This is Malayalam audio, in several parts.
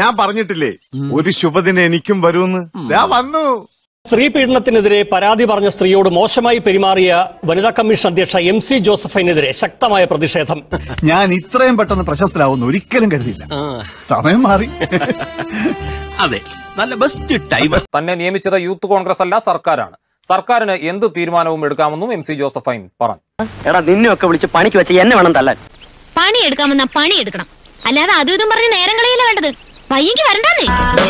ഞാൻ പറഞ്ഞിട്ടില്ലേ ഒരു ശുഭദിനം എനിക്കും വരൂന്ന് ദാ വന്നു സ്ത്രീ പീഡനത്തിനെതിരെ പരാതി പറഞ്ഞ സ്ത്രീയോട് മോശമായി പെരുമാറിയ വനിതാ കമ്മീഷൻ അധ്യക്ഷ എം സി ജോസഫൈനെതിരെ ശക്തമായ പ്രതിഷേധം ഞാൻ ഇത്രയും പെട്ടെന്ന് പ്രശസ്തരാവുന്ന ഒരിക്കലും കരുതിയില്ല സമയം മാറി അതെ നല്ല ബെസ്റ്റ് ടൈം തന്നെ നിയമിച്ചത് യൂത്ത് കോൺഗ്രസ് അല്ല സർക്കാരാണ് സർക്കാരിന് എന്ത് തീരുമാനവും എടുക്കാമെന്നും എം സി ജോസഫൈൻ പറഞ്ഞു എടാ നിന്നെയൊക്കെ വിളിച്ച് പണിക്ക് വെച്ച് എന്നെ വേണം തല്ലാൻ പണി എടുക്കാമെന്നാ പണി എടുക്കണം അല്ലാതെ അതും ഇതും പറഞ്ഞ് നേരം കളയില്ല വേണ്ടത് പയ്യെങ്കിൽ വരണ്ടാന്നേ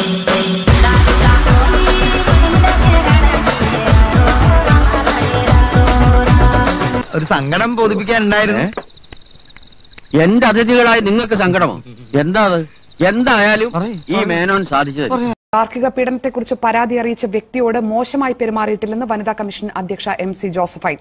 ഒരു സങ്കടം ബോധിപ്പിക്കാനുണ്ടായിരുന്നു എന്റെ അതിഥികളായി നിങ്ങൾക്ക് സങ്കടമോ എന്താ അത് എന്തായാലും ഈ മേനോൻ സാധിച്ചു തരും ഗാർഹിക പീഡനത്തെക്കുറിച്ച് പരാതി അറിയിച്ച വ്യക്തിയോട് മോശമായി പെരുമാറിയിട്ടില്ലെന്ന് വനിതാ കമ്മീഷൻ അധ്യക്ഷ എം സി ജോസഫൈൻ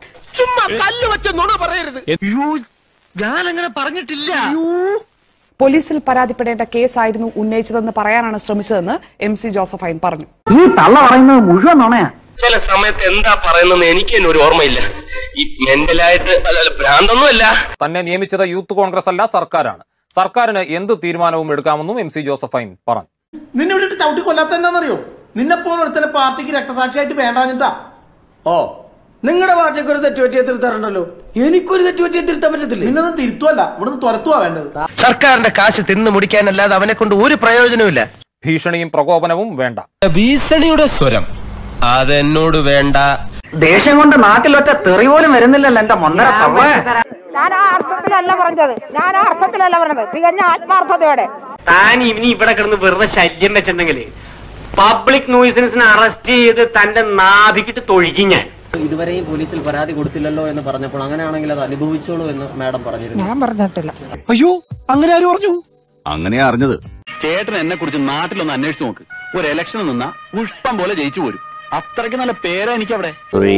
ഞാൻ അങ്ങനെ പറഞ്ഞിട്ടില്ല പോലീസിൽ പരാതിപ്പെടേണ്ട കേസായിരുന്നു ഉന്നയിച്ചതെന്ന് പറയാനാണ് ശ്രമിച്ചതെന്ന് എം സി ജോസഫൈൻ പറഞ്ഞു ഈ തള്ള പറയുന്നത് മുഴുവൻ നുണയാ ചില സമയത്ത് എന്താ പറയുന്നത് എനിക്ക് തന്നെ ഒരു ഓർമ്മയില്ല ഈ മെന്റലായിട്ട് ഭ്രാന്തൊന്നുമല്ല തന്നെ നിയമിച്ചത് യൂത്ത് കോൺഗ്രസ് അല്ല സർക്കാരാണ് സർക്കാരിന് എന്ത് തീരുമാനവും എടുക്കാമെന്നും എം സി ജോസഫൈൻ പറഞ്ഞു നിന്നെ വിട്ടിട്ട് ചവിട്ടി കൊല്ലാത്ത എന്നാന്നറിയോ നിന്നെ പോലെ ഒരുത്തനെ പാർട്ടിക്ക് രക്തസാക്ഷിയായിട്ട് വേണ്ടാഞ്ഞിട്ടാ ഓ നിങ്ങളുടെ പാർട്ടിക്ക് ഒരു തെറ്റുപറ്റിയെ തിരുത്താറുണ്ടല്ലോ എനിക്കൊരു തെറ്റുപറ്റിയെ തിരുത്താൻ പറ്റത്തില്ല നിന്നൊന്നും തിരുത്തുവല്ല ഇവിടുന്ന് തുരത്തുവാ വേണ്ടത് സർക്കാരിന്റെ കാശ് തിന്നു മുടിക്കാനല്ലാതെ അവനെ കൊണ്ട് ഒരു പ്രയോജനവുമില്ല ഭീഷണിയും പ്രകോപനവും വേണ്ട ഭീഷണിയുടെ സ്വരം അതെന്നോട് വേണ്ട ദേഷ്യം കൊണ്ട് നാട്ടിലൊറ്റ തെറി പോലും വരുന്നില്ലല്ലോ എന്റെ മൊന്നര ഞാൻ ആ അർത്ഥത്തിലല്ല പറഞ്ഞത് ഞാൻ ആ അർത്ഥത്തിലല്ല പറഞ്ഞത് തികഞ്ഞ ആത്മാർത്ഥതയോടെ താൻ ഇനി ഇവിടെ കിടന്ന് വെറുതെ ശല്യം വെച്ചിട്ടുണ്ടെങ്കിൽ പബ്ലിക് നോയിസൻസിനെ അറസ്റ്റ് ചെയ്ത് തന്റെ നാഭിക്കിട്ട് തൊഴിക്കും ഞാൻ ഇതുവരെയും പോലീസിൽ പരാതി കൊടുത്തില്ലല്ലോ എന്ന് പറഞ്ഞപ്പോൾ അങ്ങനെയാണെങ്കിൽ അത് അനുഭവിച്ചോളൂ എന്ന് മാഡം പറഞ്ഞിരുന്നു ഞാൻ പറഞ്ഞിട്ടില്ല അയ്യോ അങ്ങനെ ആരും അറിഞ്ഞു അങ്ങനെയാ അറിഞ്ഞത് ചേട്ടൻ എന്നെ കുറിച്ച് നാട്ടിലൊന്ന് അന്വേഷിച്ചു നോക്ക് ഒരു ഇലക്ഷൻ നിന്നാ പുഷ്പം പോലെ ജയിച്ചു പോരും അത്രയ്ക്ക് നല്ല പേരാ എനിക്ക് അവിടെ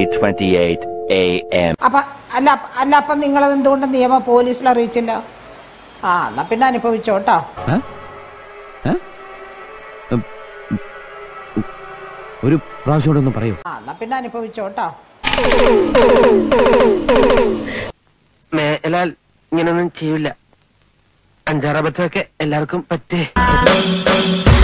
അപ്പൊ അല്ല അല്ല അപ്പൊ നിങ്ങൾ എന്തുകൊണ്ട് നിയമം പോലീസിൽ അറിയിച്ചില്ല ആ എന്നാ പിന്നെ അനുഭവിച്ചോട്ടോ ഒരു പ്രാവശ്യം ഒന്ന് പറയൂ ആ എന്നാ പിന്നെ അനുഭവിച്ചോട്ടോ മേലാൽ ഇങ്ങനൊന്നും ചെയ്യില്ല അഞ്ചാറബദ്ധമൊക്കെ എല്ലാവർക്കും പറ്റേ